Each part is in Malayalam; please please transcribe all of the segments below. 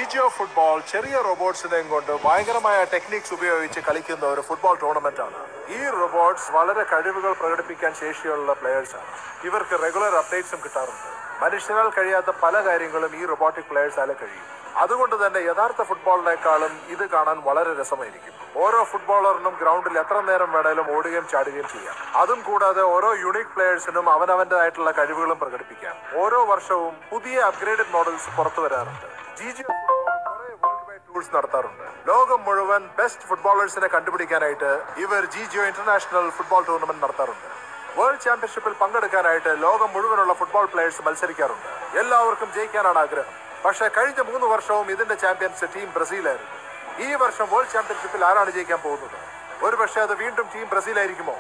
ജിയോ ഫുട്ബോൾ ചെറിയ റോബോട്ട്സിനെയും കൊണ്ട് ഭയങ്കരമായ ടെക്നിക്സ് ഉപയോഗിച്ച് കളിക്കുന്ന ഒരു ഫുട്ബോൾ ടൂർണമെന്റ് ആണ് ഈ റോബോട്ട്സ് വളരെ കഴിവുകൾ പ്രകടിപ്പിക്കാൻ ശേഷിയുള്ള പ്ലേയേഴ്സ് ആണ് ഇവർക്ക് റെഗുലർ അപ്ഡേറ്റ്സും കിട്ടാറുണ്ട് മനുഷ്യരാൽ കഴിയാത്ത പല കാര്യങ്ങളും ഈ റോബോട്ടിക് പ്ലേയേഴ്സാലെ കഴിയും അതുകൊണ്ട് തന്നെ യഥാർത്ഥ ഫുട്ബോളിനേക്കാളും ഇത് കാണാൻ വളരെ രസമായിരിക്കും ഓരോ ഫുട്ബോളറിനും ഗ്രൗണ്ടിൽ എത്ര നേരം വേണേലും ഓടുകയും ചാടുകയും ചെയ്യാം അതും കൂടാതെ ഓരോ യുണീക് പ്ലേയേഴ്സിനും അവനവന്റേതായിട്ടുള്ള കഴിവുകളും പ്രകടിപ്പിക്കാം ഓരോ വർഷവും പുതിയ അപ്ഗ്രേഡഡ് മോഡൽസ് പുറത്തു വരാറുണ്ട് G G world wide tools നടത്താറുണ്ട് ലോകം മുഴുവൻ ബെസ്റ്റ് ഫുട്ബോളേഴ്സിനെ കണ്ടുപിടിക്കാനായിട്ട് ഇവർ G Geo international football tournament നടത്താറുണ്ട് വേൾഡ് ചാമ്പ്യൻഷിപ്പിൽ പങ്കെടുക്കാനായിട്ട് ലോകം മുഴുവനുള്ള ഫുട്ബോൾ പ്ലേയേഴ്സ് മത്സരിക്കാറുണ്ട് എല്ലാവർക്കും ജയിക്കാനാണ് ആഗ്രഹം പക്ഷേ കഴിഞ്ഞ മൂന്ന് വർഷവും ഇതിന്റെ ചാമ്പ്യൻസ് ടീം ബ്രസീലായിരുന്നു ഈ വർഷം വേൾഡ് ചാമ്പ്യൻഷിപ്പിൽ ആരാണ് ജയിക്കാൻ പോകുന്നത് ഒരു പക്ഷേ അത് വീണ്ടും ടീം ബ്രസീലായിരിക്കുമോ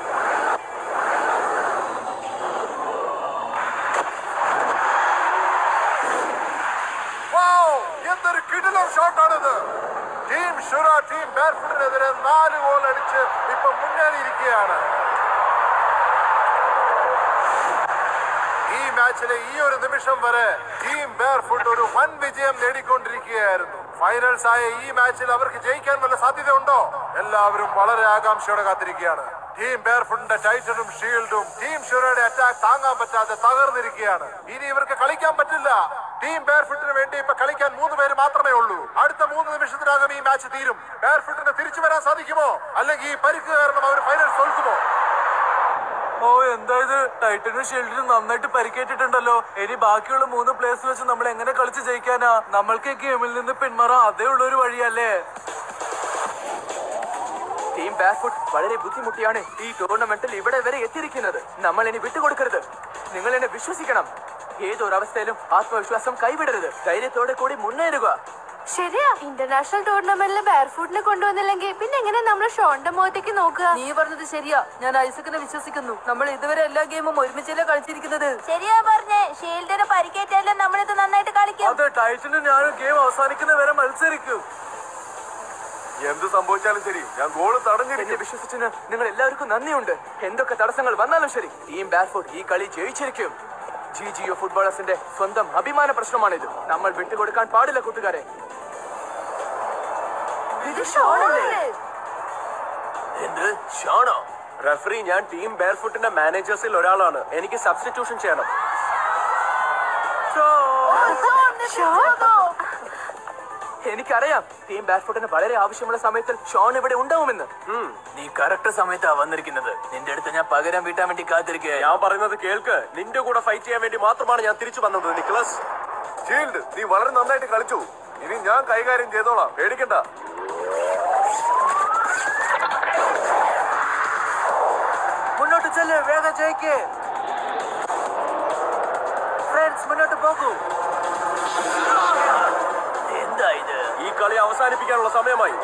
വൗ! എന്തൊരു കിടിലം ഷോട്ടാണിത് ടീം ഷുറ ടീം ബാർഫുഡിനെതിരെ നാല് ഗോൾ അടിച്ച് ഇപ്പൊ മുന്നേറിയിരിക്കുകയാണ് ഈ മാച്ചിലെ ഈ ഒരു നിമിഷം വരെ ടീം ബെയർഫുട്ട് ഒരു വൻ വിജയം നേടിക്കൊണ്ടിരിക്കുകയായിരുന്നു ഫൈനൽസ് ആയ ഈ മാച്ചിൽ അവർക്ക് ജയിക്കാൻ വല്ല സാധ്യത ഉണ്ടോ എല്ലാവരും വളരെ ആകാംക്ഷയോടെ കാത്തിരിക്കുകയാണ് ടീം ബെയർഫുട്ടിന്റെ ടൈറ്റനും ഷീൽഡും ടീം ഷുറയുടെ അറ്റാക്ക് താങ്ങാൻ പറ്റാതെ തകർന്നിരിക്കുകയാണ് ഇനി ഇവർക്ക് കളിക്കാൻ പറ്റില്ല ടീം ബെയർഫുട്ടിന് വേണ്ടി ഇപ്പൊ കളിക്കാൻ മൂന്ന് പേര് മാത്രമേ ഉള്ളൂ അടുത്ത മൂന്ന് നിമിഷത്തിനകം ഈ മാച്ച് തീരും ബെയർഫുട്ടിന് തിരിച്ചു വരാൻ സാധിക്കുമോ അല്ലെങ്കിൽ ഈ പരിക്ക് കാരണം അവർ ഫൈനൽ തോൽക്കുമോ ഓ എന്താ ഇത് ടൈറ്റനും ഷീൽഡിനും നന്നായിട്ട് പരിക്കേറ്റിട്ടുണ്ടല്ലോ ഇനി ബാക്കിയുള്ള മൂന്ന് പ്ലേയേഴ്സ് വെച്ച് നമ്മൾ എങ്ങനെ കളിച്ച് ജയിക്കാനാ നമ്മൾക്ക് ഈ ഗെയിമിൽ നിന്ന് പിന്മാറാൻ അതേ ഉള്ളൊരു വഴിയല്ലേ ടീം ബാക്ക്ഫുട്ട് വളരെ ബുദ്ധിമുട്ടിയാണ് ഈ ടൂർണമെന്റിൽ ഇവിടെ വരെ എത്തിയിരിക്കുന്നത് നമ്മൾ ഇനി വിട്ടുകൊടുക്കരുത് നിങ്ങൾ എന്നെ വിശ്വസിക്കണം ഏതൊരവസ്ഥയിലും ആത്മവിശ്വാസം കൈവിടരുത് ധൈര്യത്തോടെ കൂടി മുന്നേറുക ശരിയാ ഇന്റർനാഷണൽ ടൂർണമെന്റിൽ ബാർഫുഡിനെ കൊണ്ടുവന്നില്ലെങ്കിൽ പിന്നെ എങ്ങനെ നമ്മൾ ഷോന്റെ മുഖത്തേക്ക് നോക്കുക നീ പറഞ്ഞത് ശരിയാ ഞാൻ ഐസക്കിനെ വിശ്വസിക്കുന്നു നമ്മൾ ഇതുവരെ എല്ലാ ഗെയിമും ഒരുമിച്ചല്ലേ കളിച്ചിരിക്കുന്നത് ശരിയാ പറഞ്ഞേ ഷീൽഡിന് പരിക്കേറ്റാലും നമ്മളിത് നന്നായിട്ട് കളിക്കും അതെ ടൈറ്റനും ഞാനും ഗെയിം അവസാനിക്കുന്ന വരെ മത്സരിക്കും എന്ത് സംഭവിച്ചാലും ശരി ഞാൻ ഗോള് തടഞ്ഞിരിക്കും എന്നെ വിശ്വസിച്ചതിന് നിങ്ങൾ എല്ലാവർക്കും നന്ദിയുണ്ട് എന്തൊക്കെ തടസ്സങ്ങൾ വന്നാലും ശരി ടീം ബാക്ക്ഫുട്ട് ഈ കളി ജയിച്ചിരിക്കും ജി ജിയോ ഫുട്ബോളേഴ്സിന്റെ സ്വന്തം അഭിമാന പ്രശ്നമാണിത് നമ്മൾ വിട്ടുകൊടുക്കാൻ പാടില്ല കൂട്ടുകാരെ ഇത് ഷോണല്ലേ എന്ത് ഷാണോ റഫറി ഞാൻ ടീം ബെയർഫുട്ടിന്റെ മാനേജേഴ്സിൽ ഒരാളാണ് എനിക്ക് സബ്സ്റ്റിറ്റ്യൂഷൻ ചെയ്യണം എനിക്കറിയാം ടീം ബാറ്റ്ഫുട്ടിന് വളരെ ആവശ്യമുള്ള സമയത്തിൽ ഷോൺ ഇവിടെ ഉണ്ടാവുമെന്ന് നീ കറക്റ്റ് സമയത്താ വന്നിരിക്കുന്നത് നിന്റെ അടുത്ത് ഞാൻ പകരം വീട്ടാൻ വേണ്ടി കാത്തിരിക്കുക ഞാൻ പറയുന്നത് കേൾക്ക് നിന്റെ കൂടെ ഫൈറ്റ് ചെയ്യാൻ വേണ്ടി മാത്രമാണ് ഞാൻ തിരിച്ചു വന്നത് നിക്ലസ് ഷീൽഡ് നീ വളരെ നന്നായിട്ട് കളിച്ചു ഇനി ഞാൻ കൈകാര്യം ചെയ്തോളാം പേടിക്കണ്ട മുന്നോട്ട് ചെല്ല് വേഗം ജയിക്കേ ഫ്രണ്ട്സ് മുന്നോട്ട് പോകൂ എന്താ ഇത് ഈ കളി അവസാനിപ്പിക്കാനുള്ള സമയമായി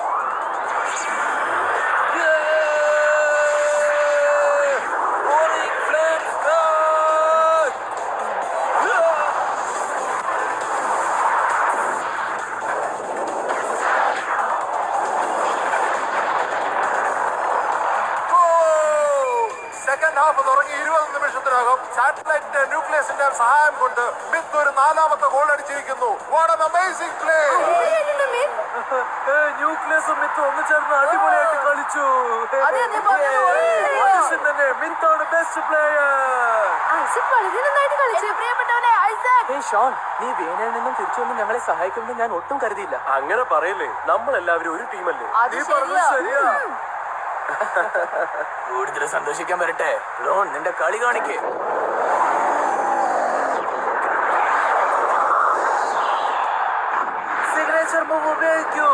സെക്കൻഡ് ഹാഫ് തുടങ്ങി ഇരുപത് നിമിഷത്തിനകം സാറ്റലൈറ്റ് ന്യൂക്ലിയസിന്റെ സഹായം കൊണ്ട് മിത്ത് ഒരു നാലാമത്തെ ഗോൾ അടിച്ചിരിക്കുന്നു വാട്ട് an amazing play ന്യൂക്ലിയസും മിത്തും ഒന്ന് ചേർന്ന് അടിപൊളിയായിട്ട് കളിച്ചു അതെ, നീ പറഞ്ഞത് പോലെ ശരിയാ. മനുഷ്യൻ തന്നെ മിത്താണ് ബെസ്റ്റ് പ്ലേയർ ഐസക് വളരെ നന്നായിട്ട് കളിച്ചു പ്രിയപ്പെട്ടവനെ ഐസക് ഹേ ഷോൺ നീ വേനയിൽ നിന്നും തിരിച്ചു വന്ന് ഞങ്ങളെ സഹായിക്കുമെന്ന് ഞാൻ ഒട്ടും കരുതിയില്ല അങ്ങനെ പറയില്ലേ നമ്മൾ എല്ലാവരും ഒരു ടീമല്ലേ അത് നീ പറഞ്ഞത് ശരിയാ ശരിയാ കൂടുതൽ സന്തോഷിക്കാൻ വരട്ടെ ലോൺ നിന്റെ കളി കാണിക്കേ സിഗ്നേച്ചർ മൂവ് ഉപയോഗിക്കൂ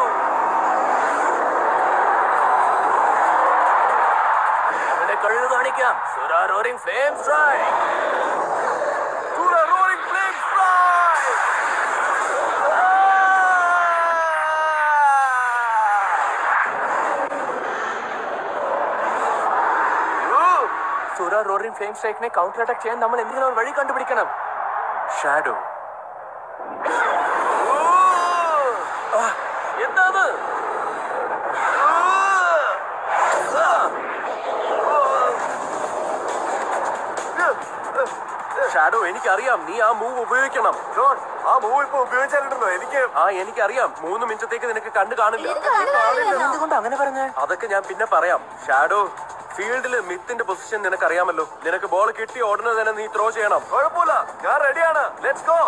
നിന്റെ കഴിവ് കാണിക്കാം സുരാ റോറിംഗ് ഫ്ലെയിം സ്ട്രൈക്ക് സുര റോറിംഗ് ഫ്ലെയിം സ്ട്രൈക്കിനെ കൗണ്ടർ അറ്റാക്ക് ചെയ്യാൻ നമ്മൾ എന്തെങ്കിലും ഒരു വഴി കണ്ടുപിടിക്കണം ഷാഡോ എന്താ അത് ഷാഡോ എനിക്കറിയാം നീ ആ മൂവ് ഉപയോഗിക്കണം ജോൺ ആ മൂവ് ഇപ്പൊ ഉപയോഗിച്ചാലുണ്ടല്ലോ എനിക്ക് ആ എനിക്കറിയാം മൂന്ന് മിനിറ്റത്തേക്ക് നിനക്ക് കണ്ടു കാണില്ല എന്തുകൊണ്ട് അങ്ങനെ പറഞ്ഞേ അതൊക്കെ ഞാൻ പിന്നെ പറയാം ഷാഡോ ഫീൽഡിൽ മിത്തിന്റെ പൊസിഷൻ നിനക്ക് അറിയാമല്ലോ നിനക്ക് ബോൾ കിട്ടി ഉടനെ തന്നെ നീ ത്രോ ചെയ്യണം കുഴപ്പമില്ല ഞാൻ റെഡിയാണ് ലെറ്റ്സ് ഗോ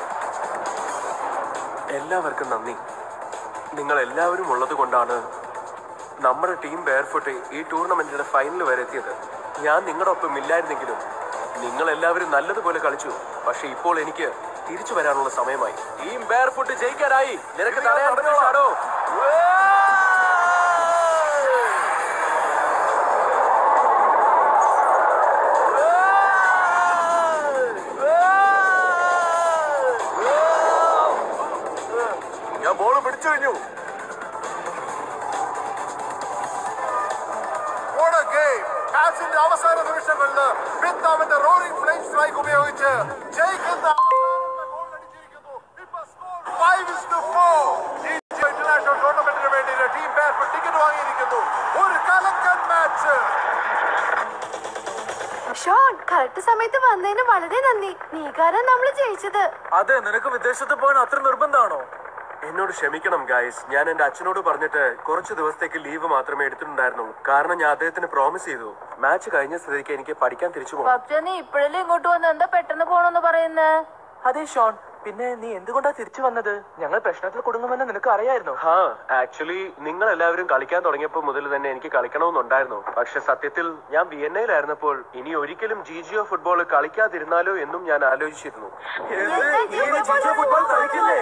എല്ലാവർക്കും നന്ദി നിങ്ങൾ എല്ലാവരും ഉള്ളത് കൊണ്ടാണ് നമ്മുടെ ടീം ബെയർഫുട്ട് ഈ ടൂർണമെന്റിന്റെ ഫൈനൽ വരെ എത്തിയത് ഞാൻ നിങ്ങളുടെ ഒപ്പം ഇല്ലായിരുന്നെങ്കിലും നിങ്ങൾ എല്ലാവരും നല്ലതുപോലെ കളിച്ചു പക്ഷെ ഇപ്പോൾ എനിക്ക് തിരിച്ചു വരാനുള്ള സമയമായി ടീം ബെയർഫുട്ട് ജയിക്കാനായി നിനക്ക് തടയാൻ പറ്റുമോ, ഷാഡോ ഞാൻ ബോൾ പിടിച്ചു കഴിഞ്ഞു What a game! മാച്ചിന്റെ അവസാന നിമിഷങ്ങളിൽ സ്മിത്ത് അവന്റെ റോറിംഗ് ഫ്ലെയിം സ്ട്രൈക്ക് ഉപയോഗിച്ച് ജയിക്കുന്ന അവസാനത്തെ goal അടിച്ചിരിക്കുന്നു. ഇപ്പൊ score five is to four. ഈ ഇന്റർനാഷണൽ ടൂർണമെന്റിന് വേണ്ടി ടീം ബാറ്റ് ടിക്കറ്റ് വാങ്ങിയിരിക്കുന്നു ഒരു കലക്കൻ മാച്ച് ഷോൺ കറക്റ്റ് സമയത്ത് വന്നതിന് വളരെ നന്ദി നീ കാരണം നമ്മൾ ജയിച്ചത് അതെ നിനക്ക് വിദേശത്ത് പോകാൻ അത്ര നിർബന്ധമാണോ എന്നോട് ക്ഷമിക്കണം ഗായ്സ് ഞാൻ എന്റെ അച്ഛനോട് പറഞ്ഞിട്ട് കുറച്ച് ദിവസത്തേക്ക് ലീവ് മാത്രമേ എടുത്തിട്ടുണ്ടായിരുന്നുള്ളൂ കാരണം ഞാൻ അദ്ദേഹത്തിന് പ്രോമിസ് ചെയ്തു മാച്ച് കഴിഞ്ഞ സ്ഥിതിക്ക് എനിക്ക് പഠിക്കാൻ തിരിച്ചു പോകണം പക്ഷെ നീ ഇപ്പോഴല്ലേ ഇങ്ങോട്ട് വന്ന് എന്താ പെട്ടെന്ന് പോണെന്ന് പറയുന്നേ അതെ ഷോൺ പിന്നെ നീ എന്തുകൊണ്ടാ തിരിച്ചു വന്നത് ഞങ്ങൾ പ്രശ്നത്തിൽ കുടുങ്ങുമെന്ന് നിനക്ക് അറിയായിരുന്നോ ഹാ ആക്ച്വലി നിങ്ങൾ എല്ലാവരും കളിക്കാൻ തുടങ്ങിയപ്പോൾ മുതൽ തന്നെ എനിക്ക് കളിക്കണമെന്നുണ്ടായിരുന്നു പക്ഷെ സത്യത്തിൽ ഞാൻ വിയന്നയിലായിരുന്നപ്പോൾ ഇനി ഒരിക്കലും ജി ജിയോ ഫുട്ബോൾ കളിക്കാതിരുന്നാലോ എന്നും ഞാൻ ആലോചിച്ചിരുന്നു ഫുട്ബോൾ കളിക്കില്ലേ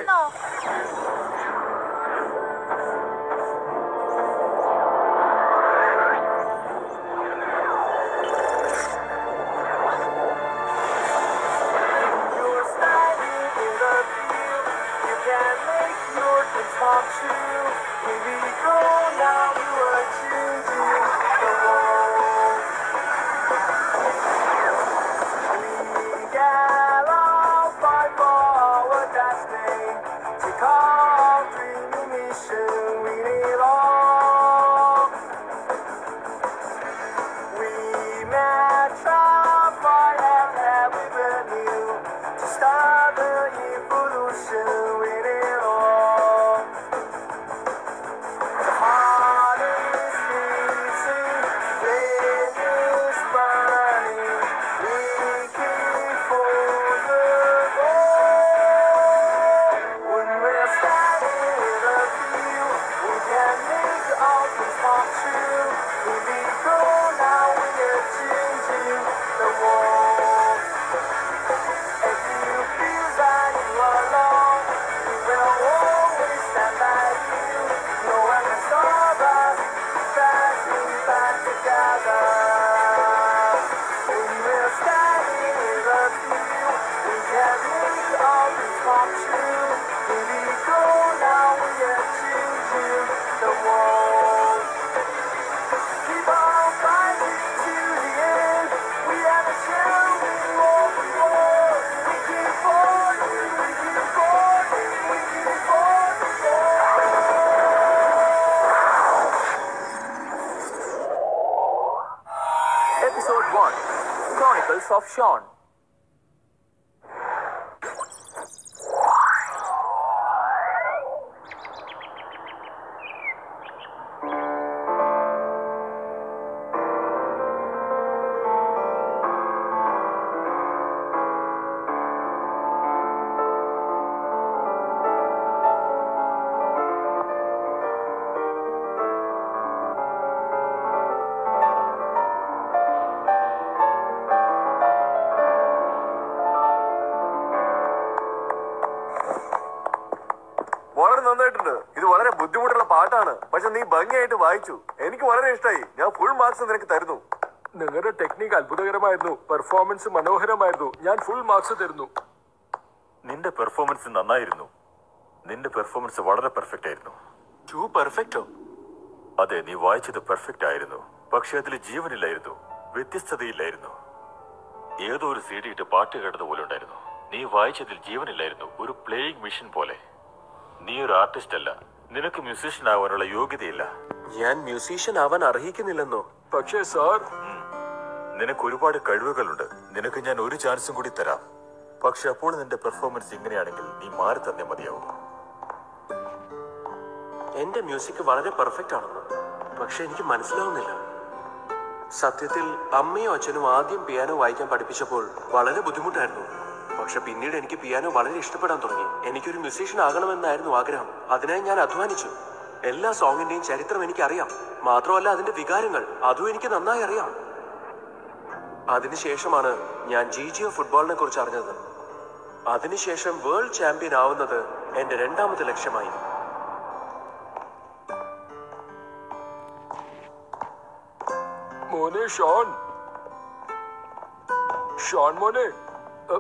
Episode 1 Chronicles of Sean. വളരെ നന്നായിട്ടുണ്ട് ഇത് വളരെ ബുദ്ധിമുട്ടുള്ള പാട്ടാണ് പക്ഷെ നീ ഭംഗിയായിട്ട് വായിച്ചു എനിക്ക് വളരെ ഇഷ്ടമായി ഞാൻ ഫുൾ മാർക്സ് നിനക്ക് തരുന്നു നിങ്ങളുടെ ടെക്നിക്ക് അത്ഭുതകരമായിരുന്നു പെർഫോമൻസ് മനോഹരമായിരുന്നു ഞാൻ ഫുൾ മാർക്സ് തരുന്നു നിന്റെ പെർഫോമൻസ് നന്നായിരുന്നു നിന്റെ പെർഫോമൻസ് വളരെ പെർഫെക്റ്റ് ആയിരുന്നു ടു പെർഫെക്റ്റോ അതെ നീ വായിച്ചത് പെർഫെക്റ്റ് ആയിരുന്നു പക്ഷെ അതിൽ ജീവനില്ലായിരുന്നു വ്യത്യസ്തതയില്ലായിരുന്നു ഏതോ ഒരു സി ഡി ഇട്ട് പാട്ട് കേട്ടത് പോലെ ഉണ്ടായിരുന്നു നീ വായിച്ചതിൽ ജീവനില്ലായിരുന്നു ഒരു പ്ലേയിങ് മെഷീൻ പോലെ നീ ഒരു ആർട്ടിസ്റ്റ് അല്ല നിനക്ക് മ്യൂസീഷ്യൻ ആവാനുള്ള യോഗ്യതയില്ല ഞാൻ മ്യൂസീഷ്യൻ ആവാൻ അർഹിക്കുന്നില്ലെന്നോ പക്ഷേ സാർ നിനക്ക് ഒരുപാട് കഴിവുകളുണ്ട് നിനക്ക് ഞാൻ ഒരു ചാൻസും കൂടി തരാം പക്ഷെ അപ്പോൾ നിന്റെ പെർഫോമൻസ് ഇങ്ങനെയാണെങ്കിൽ നീ മാറി തന്നെ മതിയാവും എന്റെ മ്യൂസിക് വളരെ പെർഫെക്റ്റ് ആണെന്ന് പക്ഷെ എനിക്ക് മനസ്സിലാവുന്നില്ല സത്യത്തിൽ അമ്മയും അച്ഛനും ആദ്യം പിയാനോ വായിക്കാൻ പഠിപ്പിച്ചപ്പോൾ വളരെ ബുദ്ധിമുട്ടായിരുന്നു പക്ഷെ പിന്നീട് എനിക്ക് പിയാനോ വളരെ ഇഷ്ടപ്പെടാൻ തുടങ്ങി എനിക്കൊരു മ്യൂസീഷ്യൻ ആകണമെന്നായിരുന്നു ആഗ്രഹം അതിനായി ഞാൻ അധ്വാനിച്ചു എല്ലാ സോങ്ങിന്റെയും ചരിത്രം എനിക്കറിയാം മാത്രമല്ല അതിന്റെ വികാരങ്ങൾ അതും എനിക്ക് നന്നായി അറിയാം അതിനുശേഷമാണ് ഞാൻ ജി ജിയോ ഫുട്ബോളിനെ കുറിച്ച് അറിഞ്ഞത് അതിനുശേഷം വേൾഡ് ചാമ്പ്യൻ ആവുന്നത് എന്റെ രണ്ടാമത്തെ ലക്ഷ്യമായി മോനെ ഷോൺ ഷോൺ മോനെ അ,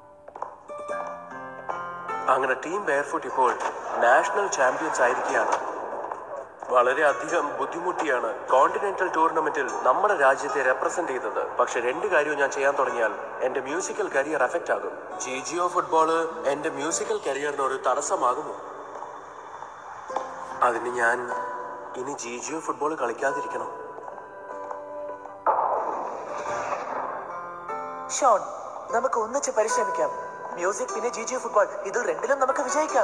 അങ്ങനെ ടീം ബെയർഫുട്ട് ഇപ്പോൾ നാഷണൽ ചാമ്പ്യൻസ് ആയിരിക്കുകയാണ് വളരെയധികം ബുദ്ധിമുട്ടിയാണ് കോണ്ടിനെന്റൽ ടൂർണമെന്റിൽ നമ്മുടെ രാജ്യത്തെ റെപ്രസെന്റ് ചെയ്തത് പക്ഷെ രണ്ട് കാര്യവും ഞാൻ ചെയ്യാൻ തുടങ്ങിയാൽ എന്റെ മ്യൂസിക്കൽ കരിയർ എഫക്റ്റ് ആകും ജി ജിയോ ഫുട്ബോള് എന്റെ മ്യൂസിക്കൽ കരിയറിന് ഒരു തടസ്സമാകുമോ അതിന് ഞാൻ ഇനി ജി ജിയോ ഫുട്ബോൾ കളിക്കാതിരിക്കണം ഷോൺ നമുക്ക് ഒന്നിച്ച് പരിശ്രമിക്കാം മ്യൂസിക് പിന്നെ ജി ജി ഫുട്ബോൾ ഇത് രണ്ടിലും നമുക്ക് വിജയിക്കാം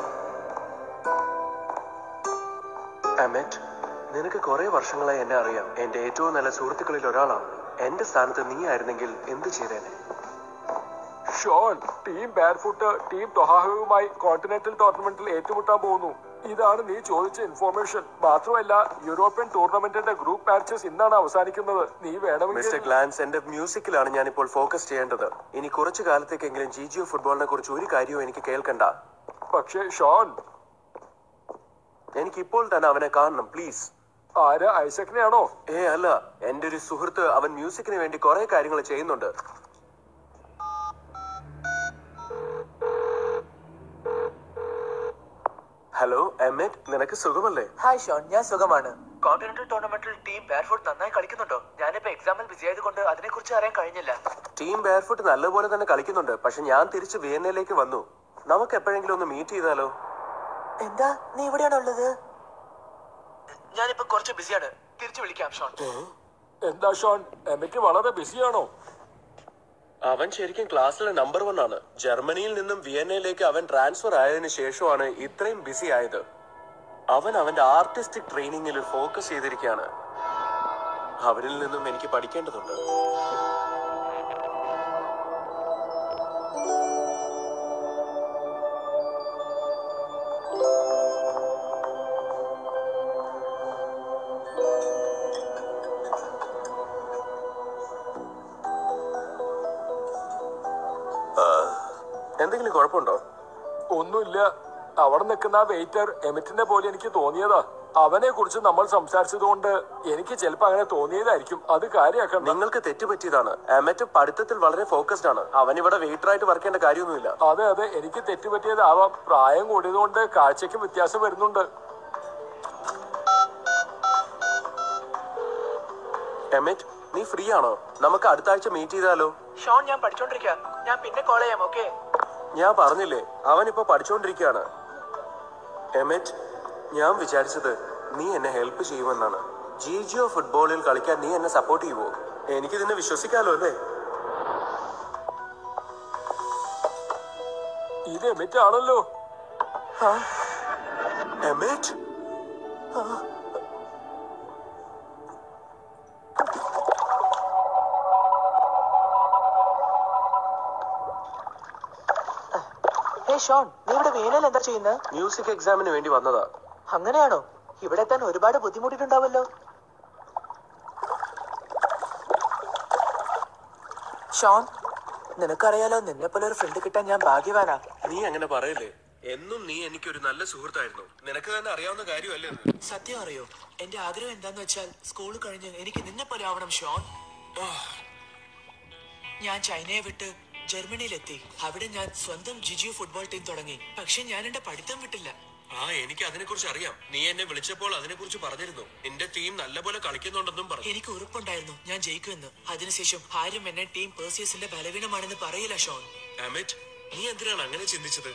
അമറ്റ് നിനക്ക് കുറെ വർഷങ്ങളായി എന്നെ അറിയാം എന്റെ ഏറ്റവും നല്ല സുഹൃത്തുക്കളിൽ ഒരാളാണ് എന്റെ സ്ഥാനത്ത് നീ ആയിരുന്നെങ്കിൽ എന്ത് ചെയ്തേനെ ഷോൺ ടീം ബാർഫുട്ട് ടീം ടൊഹാഹുവുമായി കോണ്ടിനെന്റൽ ടൂർണമെന്റിൽ ഏറ്റുമുട്ടാൻ പോകുന്നു ഇതാണ് നീ ചോദിച്ച ഇൻഫോർമേഷൻ മാത്രമല്ല യൂറോപ്യൻ ടൂർണമെന്റിന്റെ ഗ്രൂപ്പ് മാച്ചസ് ഇന്നാണ് അവസാനിക്കുന്നത് നീ മിസ്റ്റർ വേണമെങ്കിൽ ഗ്ലാൻസ് എന്റെ മ്യൂസിക്കിലാണ് ഞാൻ ഇപ്പോൾ ഫോക്കസ് ചെയ്യേണ്ടത് ഇനി കുറച്ചു കാലത്തേക്കെങ്കിലും ജി ജിയോ ഫുട്ബോളിനെ കുറിച്ച് ഒരു കാര്യവും എനിക്ക് കേൾക്കണ്ട പക്ഷേ ഷോൺ എനിക്ക് ഇപ്പോൾ തന്നെ അവനെ കാണണം പ്ലീസ് ആര് ഐസക്കിനെയാണോ ഏ അല്ല എന്റെ ഒരു സുഹൃത്ത് അവൻ മ്യൂസിക്കിന് വേണ്ടി കുറെ കാര്യങ്ങൾ ചെയ്യുന്നുണ്ട് ഹലോ എമ്മറ്റ് നിനക്ക് സുഖമല്ലേ ഹായ് ഷോൺ ഞാൻ സുഖമാണ് കോണ്ടിനെന്റൽ ടൂർണമെന്റിൽ ടീം ബാർഫുട്ട് നന്നായി കളിക്കുന്നുണ്ടോ ഞാനിപ്പോ എക്സാമിൽ വിജയത് കൊണ്ട് അതിനെക്കുറിച്ച് അറിയാൻ കഴിഞ്ഞില്ല ടീം ബെയർഫുട്ട് നല്ലപോലെ തന്നെ കളിക്കുന്നുണ്ട് പക്ഷെ ഞാൻ തിരിച്ച് വിയന്നയിലേക്ക് വന്നു നമുക്ക് എപ്പോഴെങ്കിലും ഒന്ന് മീറ്റ് ചെയ്താലോ എന്താ നീ ഇവിടെയാണോ ഉള്ളത് ഞാനിപ്പോ കുറച്ച് ബിസിയാണ് തിരിച്ചു വിളിക്കാം ഷോൺ എന്താ ഷോൺ എമിറ്റ് വളരെ ബിസിയാണോ അവൻ ശരിക്കും ക്ലാസ്സിലെ നമ്പർ വൺ ആണ് ജർമ്മനിയിൽ നിന്നും വിയന്നയിലേക്ക് അവൻ ട്രാൻസ്ഫർ ആയതിനു ശേഷമാണ് ഇത്രയും ബിസി ആയത് അവൻ അവന്റെ ആർട്ടിസ്റ്റിക് ട്രെയിനിങ്ങിൽ ഫോക്കസ് ചെയ്തിരിക്കുകയാണ് അവരിൽ നിന്നും എനിക്ക് പഠിക്കേണ്ടതുണ്ട് എന്തെങ്കിലും കുഴപ്പമുണ്ടോ ഒന്നുമില്ല അവിടെ നിൽക്കുന്ന ആ വെയിറ്റർ എമിറ്റിനെ പോലെ എനിക്ക് തോന്നിയതാ അവനെ കുറിച്ച് നമ്മൾ സംസാരിച്ചതുകൊണ്ട് എനിക്ക് ചിലപ്പോ അങ്ങനെ തോന്നിയതായിരിക്കും അത് കാര്യമാക്കണ്ട നിങ്ങൾക്ക് തെറ്റുപറ്റിയതാണ് അമറ്റ് പഠിത്തത്തിൽ വളരെ ഫോക്കസ്ഡ് ആണ് അവൻ ഇവിടെ വെയിറ്ററായിട്ട് വർക്ക് ചെയ്യേണ്ട കാര്യമൊന്നുമില്ല അതെ അതെ എനിക്ക് തെറ്റുപറ്റിയതാവാം പ്രായം കൂടിയതുകൊണ്ട് കാഴ്ചയ്ക്ക് വ്യത്യാസം വരുന്നുണ്ട് എമിറ്റ് നീ ഫ്രീ ആണോ നമുക്ക് അടുത്ത ആഴ്ച മീറ്റ് ചെയ്താലോ ഷോൺ ഞാൻ പഠിച്ചോണ്ടിരിക്കുക ഞാൻ പിന്നെ കോൾ ചെയ്യാം ഓക്കെ ഞാൻ പറഞ്ഞില്ലേ അവൻ ഇപ്പൊ പഠിച്ചുകൊണ്ടിരിക്കുകയാണ് എമിറ്റ് ഞാൻ വിചാരിച്ചത് നീ എന്നെ ഹെൽപ്പ് ചെയ്യുമെന്നാണ് ജി ജിയോ ഫുട്ബോളിൽ കളിക്കാൻ നീ എന്നെ സപ്പോർട്ട് ചെയ്യുവോ എനിക്ക് നിന്നെ വിശ്വസിക്കാലോ അല്ലേ ഇത് എമിറ്റ് ആണല്ലോ എമിറ്റ് ഹേ ഷോൺ നീ ഇവിടെ വേനൽ എന്താ ചെയ്യുന്നത് മ്യൂസിക് എക്സാമിന് വേണ്ടി വന്നതാ അങ്ങനെയാണോ ഇവിടെ എത്താൻ ഒരുപാട് ബുദ്ധിമുട്ടിട്ടുണ്ടാവല്ലോ ഷോൺ നിനക്കറിയാലോ നിന്നെ പോലെ ഒരു ഫ്രണ്ട് കിട്ടാൻ ഞാൻ ഭാഗ്യവാനാ നീ അങ്ങനെ പറയല്ലേ എന്നും നീ എനിക്കൊരു നല്ല സുഹൃത്തായിരുന്നു നിനക്ക് തന്നെ അറിയാവുന്ന കാര്യമല്ലേ അത്? സത്യം അറിയോ എന്റെ ആഗ്രഹം എന്താന്ന് വെച്ചാൽ സ്കൂൾ കഴിഞ്ഞ് എനിക്ക് നിന്നെ പോലെ ആവണം ഷോൺ ഞാൻ ചൈനയെ വിട്ട് ജർമ്മനിയിലെത്തി അവിടെ ഞാൻ സ്വന്തം ജിജിയോ ഫുട്ബോൾ ടീം തുടങ്ങി പക്ഷെ ഞാൻ എന്റെ പഠിത്തം വിട്ടില്ല ആ എനിക്ക് അതിനെ കുറിച്ച് അറിയാം നീ എന്നെ വിളിച്ചപ്പോൾ അതിനെ കുറിച്ച് പറഞ്ഞിരുന്നു നിന്റെ ടീം നല്ലപോലെ കളിക്കുന്നുണ്ടെന്നും പറഞ്ഞു എനിക്ക് ഉറപ്പുണ്ടായിരുന്നു ഞാൻ ജയിക്കുമെന്ന് അതിനുശേഷം ആരും എന്നെ ടീം പേഴ്സിയസിന്റെ ബലവീനമാണെന്ന് പറയില്ല ഷോൺ അമിറ്റ് നീ എന്തിനാണ് അങ്ങനെ ചിന്തിച്ചത്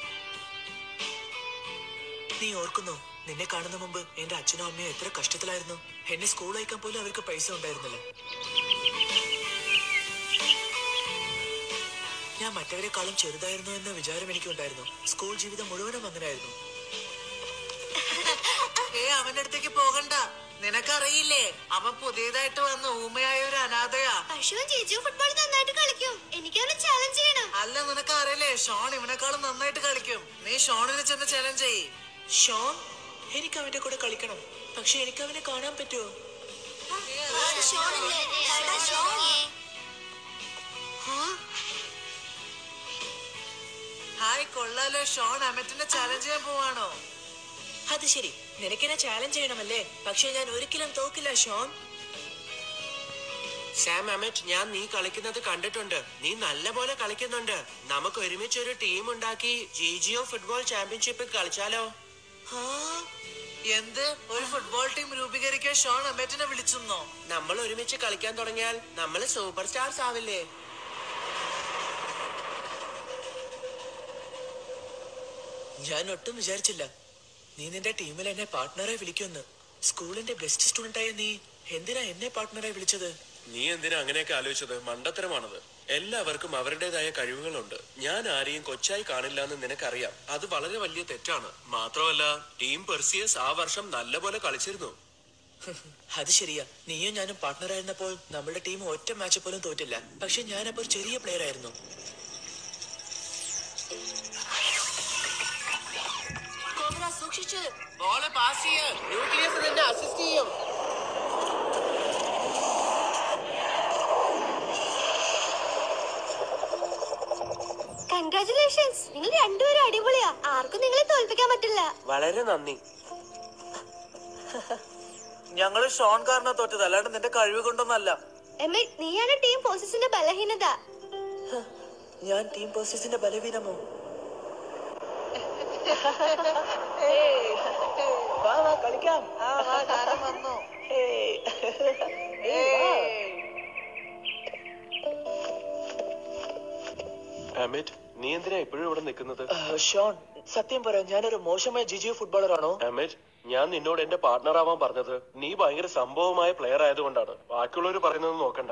നീ ഓർക്കുന്നോ നിന്നെ കാണുന്ന മുമ്പ് എന്റെ അച്ഛനും അമ്മയും എത്ര കഷ്ടത്തിലായിരുന്നു എന്നെ സ്കൂൾ അയക്കാൻ പോലും അവർക്ക് പൈസ ഉണ്ടായിരുന്നില്ല ഞാൻ മറ്റവരെക്കാളും ചെറുതായിരുന്നു എന്ന വിചാരം എനിക്കുണ്ടായിരുന്നു സ്കൂൾ ജീവിതം മുഴുവനും അങ്ങനെയായിരുന്നു ഏ അവന്റെ അടുത്തേക്ക് പോകണ്ട നിനക്കറിയില്ലേ അവൻ പുതിയതായിട്ട് വന്ന ഊമയായ ഒരു അനാഥയാ അശുവും ചേച്ചിയും ഫുട്ബോൾ നന്നായിട്ട് കളിക്കും എനിക്ക് അവനെ ചാലഞ്ച് ചെയ്യണം അല്ല നിനക്കറിയില്ലേ ഷോൺ ഇവനെക്കാളും നന്നായിട്ട് കളിക്കും നീ ഷോണിനെ ചെന്ന് ചലഞ്ച് ചെയ്യ് ഷോൺ എനിക്ക് അവന്റെ കൂടെ കളിക്കണം പക്ഷെ എനിക്ക് അവനെ കാണാൻ പറ്റുമോ ഹായ് കൊള്ളാലോ ഷോൺ അമറ്റിനെ ചാലഞ്ച് ചെയ്യാൻ പോവാണോ അത് ശരി നിനക്കെന്നെ ചാലഞ്ച് ചെയ്യണമല്ലേ പക്ഷെ ഞാൻ ഒരിക്കലും തോക്കില്ല ഷോൺ സാം അമറ്റ് ഞാൻ നീ കളിക്കുന്നത് കണ്ടിട്ടുണ്ട് നീ നല്ല പോലെ കളിക്കുന്നുണ്ട് നമുക്ക് ഒരുമിച്ച് ഒരു ടീം ഉണ്ടാക്കി ജി ജിയോ ഫുട്ബോൾ ചാമ്പ്യൻഷിപ്പ് കളിച്ചാലോ എന്ത് ഒരു ഫുട്ബോൾ ടീം രൂപീകരിക്കാൻ ഷോൺ അമറ്റിനെ വിളിച്ചെന്നോ നമ്മൾ ഒരുമിച്ച് കളിക്കാൻ തുടങ്ങിയാൽ നമ്മൾ സൂപ്പർ സ്റ്റാർസ് ആവില്ലേ ഞാൻ ഒട്ടും വിചാരിച്ചില്ല നീ നിന്റെ ടീമിൽ എന്നെ പാർട്ട്ണറെ വിളിക്കുമെന്ന് സ്കൂളിന്റെ ബെസ്റ്റ് സ്റ്റുഡന്റ് ആയ നീ എന്തിനാ എന്നെ പാർട്ട്ണറെ വിളിച്ചത് നീ എന്തിനാ അങ്ങനെയൊക്കെ ആലോചിച്ചത് മണ്ടത്തരമാണത് എല്ലാവർക്കും അവരുടേതായ കഴിവുകളുണ്ട് ഞാൻ ആരെയും കൊച്ചായി കാണില്ല എന്ന് നിനക്കറിയാം അത് വളരെ വലിയ തെറ്റാണ് മാത്രമല്ല ടീം പെർസിയസ് ആ വർഷം നല്ലപോലെ കളിച്ചിരുന്നു അത് ശരിയാ നീയും ഞാനും പാർട്ട്ണർ ആയിരുന്നപ്പോൾ നമ്മുടെ ടീം ഒറ്റ മാച്ച് പോലും തോറ്റില്ല പക്ഷെ ഞാനപ്പോൾ ചെറിയ പ്ലെയർ ആയിരുന്നു സൂക്ഷിച്ച് ബോള് പാസ് ചെയ്യ ന്യൂക്ലിയസ് നിന്നെ അസിസ്റ്റ് ചെയ്യും കൺഗ്രാചുലേഷൻസ് നിങ്ങൾ രണ്ടുപേരും അടിപൊളിയാ ആർക്കും നിങ്ങളെ തോൽപ്പിക്കാൻ പറ്റില്ല വളരെ നന്ദി ഞങ്ങള് ഷോൺ കാരനെ തോറ്റത് അല്ലാണ്ട് നിന്റെ കഴിവ് കൊണ്ടൊന്നല്ല എമ്മ നീയാണ് ടീം പോസിസിന്റെ ബലഹീനത ഞാൻ ടീം പേഴ്സസിന്റെ ബലവീനമോ വാ വാ കളിക്കാം ഏയ്. അമിത് നീ എന്തിനാ ഇപ്പോഴും ഇവിടെ നിൽക്കുന്നത് ആ, ഷോൺ സത്യം പറ ഞാനൊരു മോശമായ ജിജിയോ ഫുട്ബോളർ ആണോ അമിത് ഞാൻ നിന്നോട് എന്റെ പാർട്ട്ണർ ആവാൻ പറഞ്ഞത് നീ ഭയങ്കര സംഭവമായ പ്ലെയർ ആയതുകൊണ്ടാണ് ബാക്കിയുള്ളവർ പറയുന്നത് നോക്കണ്ട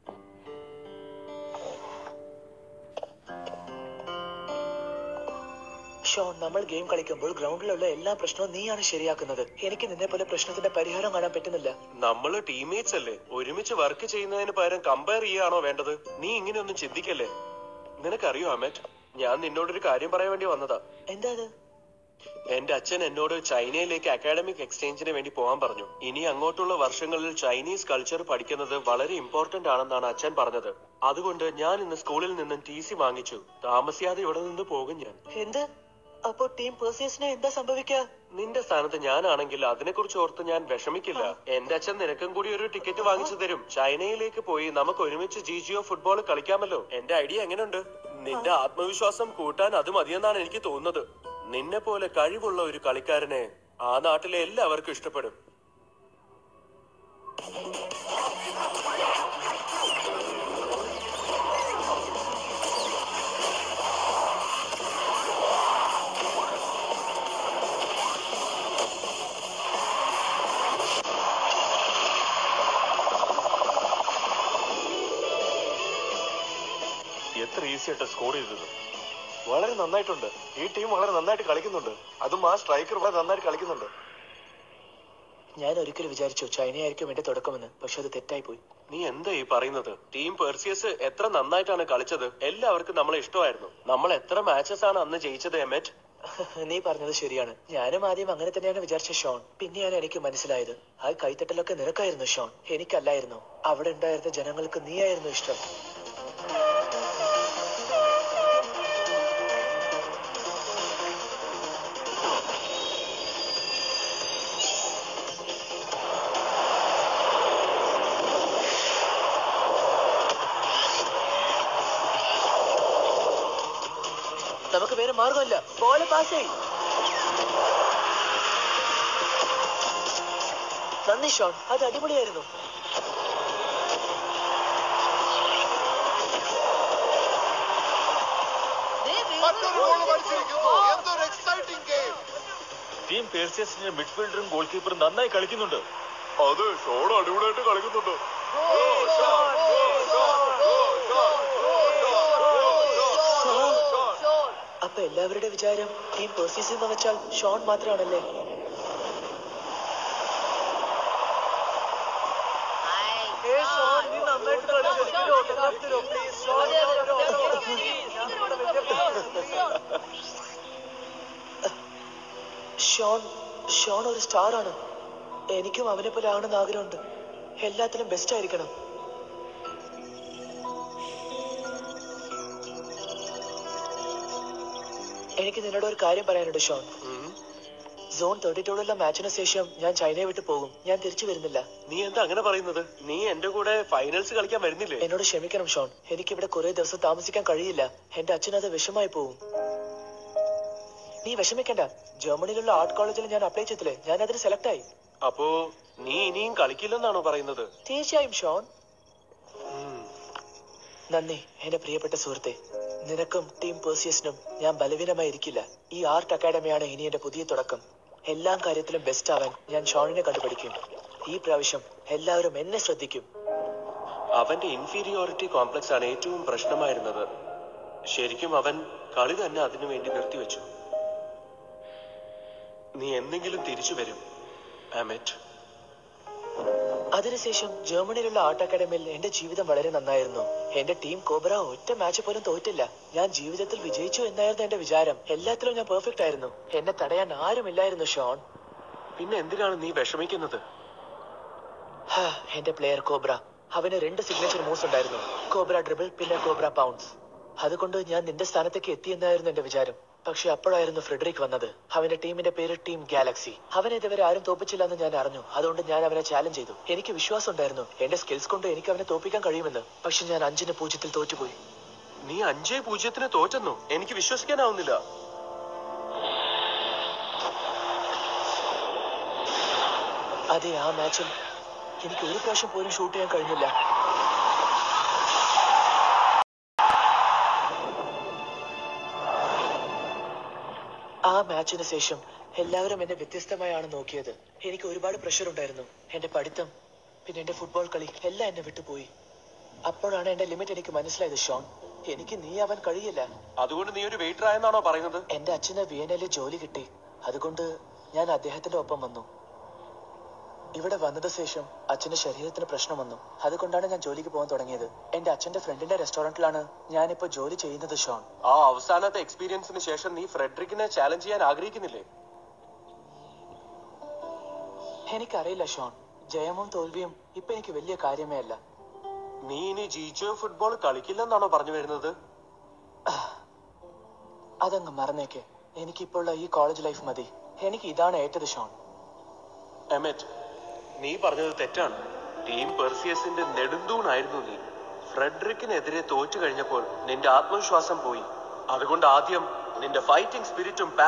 ഷോൺ നമ്മൾ ഗെയിം കളിക്കുമ്പോൾ ഗ്രൗണ്ടിലുള്ള എല്ലാ പ്രശ്നവും നീയാണ് ശരിയാക്കുന്നത് എനിക്ക് നിന്നെ പോലെ പ്രശ്നത്തിന്റെ പരിഹാരം കാണാൻ പറ്റുന്നില്ല നമ്മള് ടീംമേറ്റ്സ് അല്ലേ ഒരുമിച്ച് വർക്ക് ചെയ്യുന്നതിന് പകരം കമ്പയർ ചെയ്യാണോ വേണ്ടത് നീ ഇങ്ങനെയൊന്നും ചിന്തിക്കല്ലേ നിനക്കറിയോ അമേറ്റ് ഞാൻ നിന്നോടൊരു കാര്യം പറയാൻ വേണ്ടി വന്നതാ എന്താ അത് എന്റെ അച്ഛൻ എന്നോട് ചൈനയിലേക്ക് അക്കാഡമിക് എക്സ്ചേഞ്ചിന് വേണ്ടി പോകാൻ പറഞ്ഞു ഇനി അങ്ങോട്ടുള്ള വർഷങ്ങളിൽ ചൈനീസ് കൾച്ചർ പഠിക്കുന്നത് വളരെ ഇമ്പോർട്ടന്റ് ആണെന്നാണ് അച്ഛൻ പറഞ്ഞത് അതുകൊണ്ട് ഞാൻ ഇന്ന് സ്കൂളിൽ നിന്നും ടി സി വാങ്ങിച്ചു താമസിയാതെ ഇവിടെ നിന്ന് പോകും ഞാൻ എന്ത് അപ്പോ ടീം പേഴ്സേഴ്സിന് എന്താ സംഭവിക്കാ നിന്റെ സ്ഥാനത്ത് ഞാനാണെങ്കിൽ അതിനെക്കുറിച്ച് ഓർത്ത് ഞാൻ വിഷമിക്കില്ല എന്റെ അച്ഛൻ നിനക്കും കൂടി ഒരു ടിക്കറ്റ് വാങ്ങിച്ചു തരും ചൈനയിലേക്ക് പോയി നമുക്ക് ഒരുമിച്ച് ജി ജിയോ ഫുട്ബോൾ കളിക്കാമല്ലോ എന്റെ ഐഡിയ എങ്ങനെയുണ്ട് നിന്റെ ആത്മവിശ്വാസം കൂട്ടാൻ അത് മതിയെന്നാണ് എനിക്ക് തോന്നുന്നത് നിന്നെ പോലെ കഴിവുള്ള ഒരു കളിക്കാരനെ ആ നാട്ടിലെ എല്ലാവർക്കും ഇഷ്ടപ്പെടും എത്ര ഈസി ആയിട്ട് സ്കോർ ചെയ്തത് വളരെ നന്നായിട്ടുണ്ട് ഈ ടീം വളരെ നന്നായിട്ട് കളിക്കുന്നുണ്ട് അതും ആ സ്ട്രൈക്കർ വളരെ നന്നായിട്ട് കളിക്കുന്നുണ്ട് ഞാൻ ഒരിക്കലും വിചാരിച്ചു ചൈനയായിരിക്കും എന്റെ തുടക്കമെന്ന് പക്ഷെ അത് തെറ്റായി പോയി നീ എന്താ ഈ പറയുന്നത് ടീം പെർസിയസ് എത്ര നന്നായിട്ടാണ് കളിച്ചത് എല്ലാവർക്കും നമ്മളെ ഇഷ്ടമായിരുന്നു നമ്മൾ എത്ര മാച്ചസ് ആണ് അന്ന് ജയിച്ചത് എമറ്റ് നീ പറഞ്ഞത് ശരിയാണ് ഞാനും ആദ്യം അങ്ങനെ തന്നെയാണ് വിചാരിച്ച ഷോൺ പിന്നെയാണ് എനിക്ക് മനസ്സിലായത് ആ കൈത്തട്ടലൊക്കെ നിനക്കായിരുന്നു ഷോൺ എനിക്കല്ലായിരുന്നു അവിടെ ഉണ്ടായിരുന്ന ജനങ്ങൾക്ക് നീയായിരുന്നു ഇഷ്ടം നമുക്ക് വേറെ മാർഗമല്ല ബോള് പാസ് ചെയ് നന്ദി ഷോൺ അത് അടിപൊളിയായിരുന്നു ടീം പേഴ്സിയസിന്റെ മിഡ്ഫീൽഡറും ഗോൾ കീപ്പറും നന്നായി കളിക്കുന്നുണ്ട് അതെ ഷോൺ അടിപൊളിയായിട്ട് കളിക്കുന്നുണ്ട് അപ്പൊ എല്ലാവരുടെ വിചാരം ടീം പേഴ്സീസ് എന്ന് വെച്ചാൽ ഷോൺ മാത്രമാണല്ലേ ഷോൺ ഷോൺ ഒരു സ്റ്റാർ ആണ് എനിക്കും അവനെ പോലെ ആവണമെന്ന് ആഗ്രഹമുണ്ട് എല്ലാത്തിലും ബെസ്റ്റ് ആയിരിക്കണം എനിക്ക് നിന്നോട് ഒരു കാര്യം പറയാനുണ്ട് ഷോൺ സോൺ തേർട്ടി ടൂടുള്ള മാച്ചിന് ശേഷം ഞാൻ ചൈനയെ വിട്ട് പോകും ഞാൻ തിരിച്ചു വരുന്നില്ല നീ എന്താ അങ്ങനെ പറയുന്നത് നീ എന്റെ കൂടെ ഫൈനൽസ് കളിക്കാൻ വരുന്നില്ലേ എന്നോട് ക്ഷമിക്കണം ഷോൺ എനിക്ക് ഇവിടെ കുറെ ദിവസം താമസിക്കാൻ കഴിയില്ല എന്റെ അച്ഛൻ അത് വിഷമായി പോവും നീ വിഷമിക്കണ്ട ജർമ്മനിയിലുള്ള ആർട്ട് കോളേജിൽ ഞാൻ അപ്ലൈ ചെയ്തില്ലേ ഞാൻ അതിന് സെലക്ട് ആയി അപ്പോ നീ ഇനിയും കളിക്കില്ലെന്നാണോ പറയുന്നത് തീർച്ചയായും ഷോൺ നന്ദി എന്റെ പ്രിയപ്പെട്ട സുഹൃത്തെ നിനക്കും ടീം പേഴ്സിയസിനും ഞാൻ ബലവീനമായിരിക്കില്ല ഈ ആർട്ട് അക്കാഡമിയാണ് ഇനി എന്റെ പുതിയ തുടക്കം എല്ലാ കാര്യത്തിലും ബെസ്റ്റ് ആവാൻ ഞാൻ ഷോണിനെ കണ്ടുപിടിക്കും ഈ പ്രാവശ്യം എല്ലാവരും എന്നെ ശ്രദ്ധിക്കും അവന്റെ ഇൻഫീരിയോറിറ്റി കോംപ്ലക്സ് ആണ് ഏറ്റവും പ്രശ്നമായിരുന്നത് ശരിക്കും അവൻ കളി തന്നെ അതിനു വേണ്ടി നിർത്തിവെച്ചു നീ എന്തെങ്കിലും തിരിച്ചു വരും ആമെറ്റ് അതിനുശേഷം ജർമ്മനിയിലുള്ള ആർട്ട് അക്കാഡമിയിൽ എന്റെ ജീവിതം വളരെ നന്നായിരുന്നു എന്റെ ടീം കോബ്ര ഒറ്റ മാച്ച് പോലും തോറ്റില്ല ഞാൻ ജീവിതത്തിൽ വിജയിച്ചു എന്നായിരുന്നു എന്റെ വിചാരം എല്ലാത്തിലും ഞാൻ പെർഫെക്റ്റ് ആയിരുന്നു എന്നെ തടയാൻ ആരുമില്ലായിരുന്നു ഷോൺ പിന്നെ എന്തിനാണ് നീ വിഷമിക്കുന്നത് ഹാ, എന്റെ പ്ലെയർ കോബ്ര അവന് രണ്ട് സിഗ്നേച്ചർ മൂവ്സ് ഉണ്ടായിരുന്നു കോബ്ര ഡ്രിബിൾ പിന്നെ കോബ്ര പൗണ്ട്സ് അതുകൊണ്ട് ഞാൻ നിന്റെ സ്ഥാനത്തേക്ക് എത്തിയെന്നായിരുന്നു എന്റെ വിചാരം പക്ഷെ അപ്പോഴായിരുന്നു ഫ്രെഡറിക് വന്നത് അവന്റെ ടീമിന്റെ പേര് ടീം ഗാലക്സി അവനെ ഇതുവരെ ആരും തോപ്പിച്ചില്ലെന്ന് ഞാൻ അറിഞ്ഞു അതുകൊണ്ട് ഞാൻ അവനെ ചാലഞ്ച് ചെയ്തു എനിക്ക് വിശ്വാസം ഉണ്ടായിരുന്നു എന്റെ സ്കിൽസ് കൊണ്ട് എനിക്ക് അവനെ തോപ്പിക്കാൻ കഴിയുമെന്ന് പക്ഷെ ഞാൻ അഞ്ചിന് പൂജ്യത്തിൽ തോറ്റുപോയി നീ അഞ്ചേ പൂജ്യത്തിന് തോറ്റെന്നോ എനിക്ക് വിശ്വസിക്കാനാവുന്നില്ല അതെ ആ മാച്ചിൽ എനിക്ക് ഒരു പ്രാവശ്യം പോലും ഷൂട്ട് ചെയ്യാൻ കഴിഞ്ഞില്ല ആ മാച്ചിന് ശേഷം എല്ലാവരും എന്നെ വ്യത്യസ്തമായാണ് നോക്കിയത് എനിക്ക് ഒരുപാട് പ്രഷർ ഉണ്ടായിരുന്നു എന്റെ പഠിത്തം പിന്നെ എന്റെ ഫുട്ബോൾ കളി എല്ലാം എന്നെ വിട്ടുപോയി അപ്പോഴാണ് എന്റെ ലിമിറ്റ് എനിക്ക് മനസ്സിലായത് ഷോൺ എനിക്ക് നീ ആവാൻ കഴിയില്ല അതുകൊണ്ട് നീ ഒരു വെയിറ്റർ ആയെന്നാണോ പറയുന്നത് എന്റെ അച്ഛന് വിയനയില് ജോലി കിട്ടി അതുകൊണ്ട് ഞാൻ അദ്ദേഹത്തിന്റെ ഒപ്പം വന്നു ഇവിടെ വന്നത് ശേഷം അച്ഛന്റെ ശരീരത്തിന് പ്രശ്നം വന്നു അതുകൊണ്ടാണ് ഞാൻ ജോലിക്ക് പോകാൻ തുടങ്ങിയത് എന്റെ അച്ഛന്റെ ഫ്രണ്ടിന്റെ റെസ്റ്റോറന്റിലാണ് ഞാനിപ്പോ ജോലി ചെയ്യുന്നത് ഷോൺ ആ അവസാനത്തെ എക്സ്പീരിയൻസിന് ശേഷം നീ ഫ്രെഡറിക്കിനെ ചാലഞ്ച് ചെയ്യാൻ ആഗ്രഹിക്കുന്നില്ലേ എനിക്കറിയില്ല ഷോൺ ജയവും തോൽവിയും ഇപ്പൊ എനിക്ക് വലിയ കാര്യമേ അല്ല നീ ഇനി ജിജോ ഫുട്ബോൾ കളിക്കില്ലെന്നാണോ പറഞ്ഞു വരുന്നത് അതങ്ങ് മറന്നേക്ക് എനിക്കിപ്പോൾ ഈ കോളേജ് ലൈഫ് മതി എനിക്ക് ഇതാണ് ഏറ്റത് ഷോൺ എമറ്റ് നീ പറഞ്ഞത് തെറ്റാണ് ടീം പെർസിയസിന്റെ നെടുന്തൂണായിരുന്നു നീ ഫ്രെഡറിക്കിനെതിരെ തോറ്റു കഴിഞ്ഞപ്പോൾ നിന്റെ ആത്മവിശ്വാസം പോയി അതുകൊണ്ട് ആദ്യം നിന്റെ ഫൈറ്റിംഗ് സ്പിരിറ്റും